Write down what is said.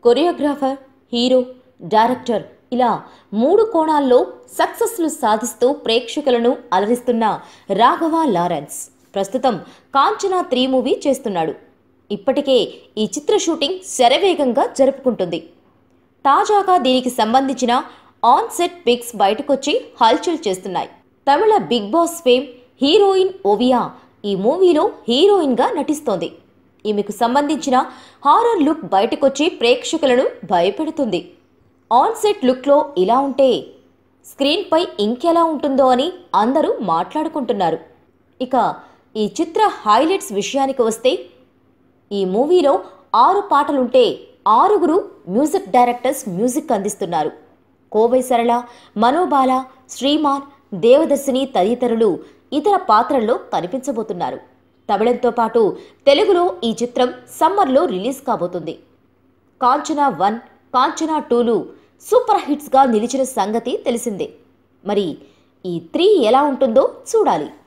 choreographer hero director ఇలా మూడు కోణాల్లో సక్సెస్లు సాధిస్తూ ప్రేక్షకులను అలరిస్తున్న రాఘవ లారెన్స్ ప్రస్తుతం కాంచనా త్రీ మూవీ చేస్తున్నాడు ఇప్పటికే ఈ చిత్ర షూటింగ్ శరవేగంగా జరుపుకుంటుంది తాజాగా దీనికి సంబంధించిన ఆన్ సెట్ పిక్స్ బయటకొచ్చి హల్చల్ చేస్తున్నాయి Tamil Bigg Boss fame heroine Oviya ఈ మూవీలో హీరోయిన్గా నటిస్తోంది ఈమెకు సంబంధించిన హారర్ లుక్ బయటకొచ్చి ప్రేక్షకులను భయపెడుతుంది ఆన్ సెట్ లుక్లో ఇలా ఉంటే స్క్రీన్పై ఇంకెలా ఉంటుందో అని అందరూ మాట్లాడుకుంటున్నారు ఇక ఈ చిత్ర హైలైట్స్ విషయానికి వస్తే ఈ మూవీలో ఆరు పాటలుంటే ఆరుగురు మ్యూజిక్ డైరెక్టర్స్ మ్యూజిక్ అందిస్తున్నారు కోవై సరళ మనోబాల శ్రీమాన్ దేవదర్శిని తదితరులు ఇతర పాత్రల్లో కనిపించబోతున్నారు తమిళంతో పాటు తెలుగులో ఈ చిత్రం సమ్మర్లో రిలీజ్ కాబోతుంది కాంచనా వన్ కాంచనా టూలు సూపర్ హిట్స్గా నిలిచిన సంగతి తెలిసిందే మరి ఈ త్రీ ఎలా ఉంటుందో చూడాలి